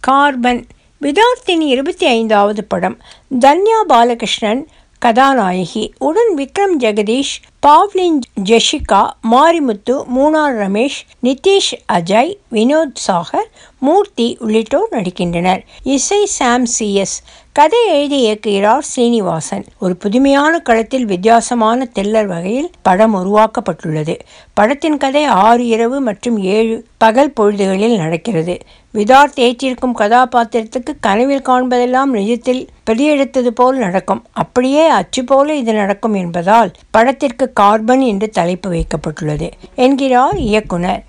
carbon விதார்த்தினி இருபத்தி ஐந்தாவது படம் தன்யா பாலகிருஷ்ணன் கதாநாயகி உடன் விக்ரம் ஜெகதீஷ் பாவ்லின் ஜெஷிகா மாரிமுத்து மூனார் ரமேஷ் நிதிஷ் அஜய் வினோத் சாகர் மூர்த்தி உள்ளிட்டோர் நடிக்கின்றனர் இசை சாம் சிஎஸ் கதை எழுதி இயக்குகிறார் சீனிவாசன் ஒரு புதுமையான களத்தில் வித்தியாசமான தெல்லர் வகையில் படம் உருவாக்கப்பட்டுள்ளது படத்தின் கதை ஆறு இரவு மற்றும் ஏழு பகல் பொழுதுகளில் நடக்கிறது விதார்த் ஏற்றிருக்கும் கதாபாத்திரத்துக்கு கனவில் காண்பதெல்லாம் நிஜத்தில் பிரதியெடுத்தது போல் நடக்கும் அப்படியே அச்சு போல இது நடக்கும் என்பதால் படத்திற்கு கார்பன் என்று தலைப்பு வைக்கப்பட்டுள்ளது என்கிறார் இயக்குனர்